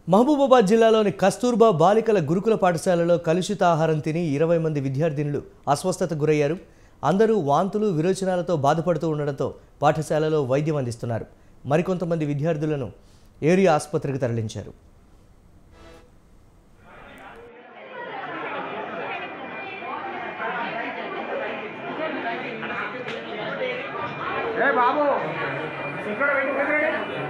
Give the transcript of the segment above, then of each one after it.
మహబూబాబాద్ జిల్లాలోని కస్తూర్బా బాలికల గురుకుల పాఠశాలలో కలుషిత ఆహారం తిని ఇరవై మంది విద్యార్థినులు అస్వస్థతకు గురయ్యారు అందరూ వాంతులు విరోచనాలతో బాధపడుతూ ఉండడంతో పాఠశాలలో వైద్యం అందిస్తున్నారు మరికొంతమంది విద్యార్థులను ఏరియా ఆసుపత్రికి తరలించారు ఏ బాబు ఇక్కడ పెట్టి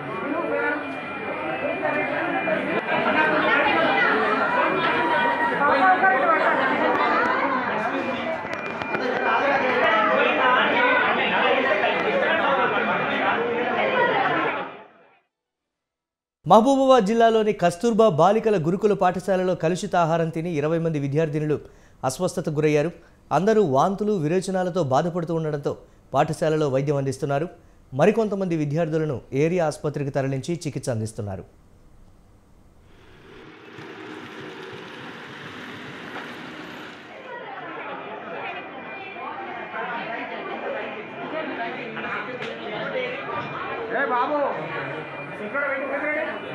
మహబూబాబాద్ జిల్లాలోని కస్తూర్బా బాలికల గురుకుల పాఠశాలలో కలుషిత ఆహారం తిని ఇరవై మంది విద్యార్థినులు అస్వస్థతకు గురయ్యారు అందరూ వాంతులు విరేచనాలతో బాధపడుతూ ఉండడంతో పాఠశాలలో వైద్యం అందిస్తున్నారు మరికొంతమంది విద్యార్థులను ఏరియా ఆసుపత్రికి తరలించి చికిత్స అందిస్తున్నారు ఏ బాబు ఇక్కడ పెట్టి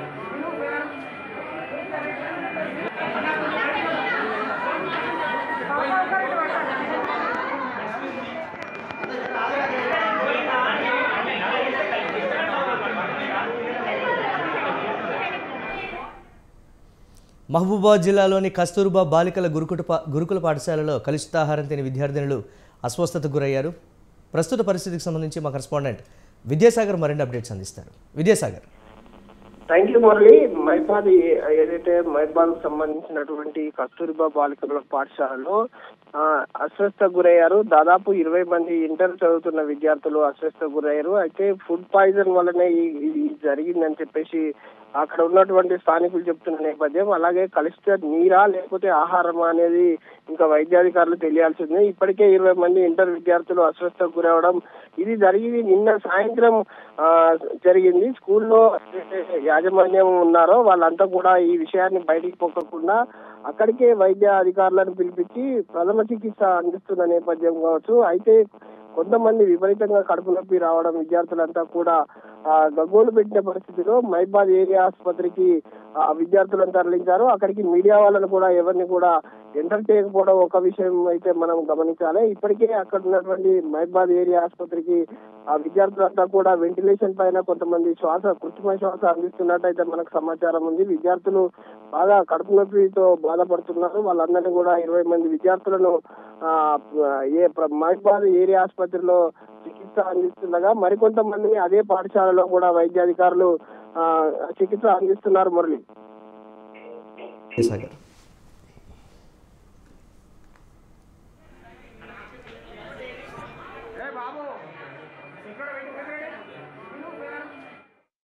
మహబూబాబాద్ జిల్లాలోని కస్తూర్బా బాలికల గురుకుట పా- గురుకుల పాఠశాలలో కలుషితాహారం తిని విద్యార్థినులు అస్వస్థతకు గురయ్యారు ప్రస్తుత పరిస్థితికి సంబంధించి మా కరెస్పాండెంట్ విద్యాసాగర్ మరిన్ని అప్డేట్స్ అందిస్తారు విద్యాసాగర్ థ్యాంక్ యూ మురళి మైబాద్ ఏ- ఏదైతే మైబాద్ సంబంధించినటువంటి కస్తూరిబా బాలికల పాఠశాలలో ఆ, అస్వస్థకు గురయ్యారు దాదాపు ఇరవై మంది ఇంటర్ చదువుతున్న విద్యార్థులు అస్వస్థకు గురయ్యారు అయితే ఫుడ్ పాయిజన్ వల్లనే ఈ- ఇది జరిగిందని చెప్పేసి అక్కడ ఉన్నటువంటి స్థానికులు చెప్తున్న నేపథ్యం అలాగే కలుషిత నీరా లేకపోతే ఆహారమా అనేది ఇంకా వైద్యాధికారులు తెలియాల్సింది ఇప్పటికే ఇరవై మంది ఇంటర్ విద్యార్థులు అస్వస్థకు గురవడం ఇది జరిగింది నిన్న సాయంత్రం ఆ, జరిగింది స్కూల్లో ఏదైతే యాజమాన్యం ఉన్నారో వాళ్ళంతా కూడా ఈ విషయాన్ని బయటికి పొక్కకుండా అక్కడికే వైద్య అధికారులను పిలిపించి ప్రథమ చికిత్స అందిస్తున్న నేపథ్యం కావచ్చు అయితే కొంతమంది విపరీతంగా కడుపు నొప్పి రావడం విద్యార్థులంతా కూడా ఆ, గగ్గోలు పెట్టిన పరిస్థితిలో మైబాద్ ఏరియా ఆసుపత్రికి ఆ విద్యార్థులను తరలించారు అక్కడికి మీడియా వాళ్ళని కూడా ఎవరిని కూడా ఎంటర్ చేయకపోవడం ఒక విషయం అయితే మనం గమనించాలి ఇప్పటికే అక్కడ ఉన్నటువంటి మైబాద్ ఏరియా ఆసుపత్రికి ఆ విద్యార్థులంతా కూడా వెంటిలేషన్ పైన కొంతమంది శ్వాస కృత్రిమ శ్వాస అందిస్తున్నట్టయితే మనకు సమాచారం ఉంది విద్యార్థులు బాగా కడుపు నొప్పితో బాధపడుతున్నారు వాళ్ళందరినీ కూడా ఇరవై మంది విద్యార్థులను ఆ, ఏ ప్ర- మైబాద్ ఏరియా ఆసుపత్రిలో చికిత్స అందిస్తుండగా మరికొంతమంది అదే పాఠశాలలో కూడా వైద్యాధికారులు ఆ, చికిత్స అందిస్తున్నారు మురళి విద్యాసాగర్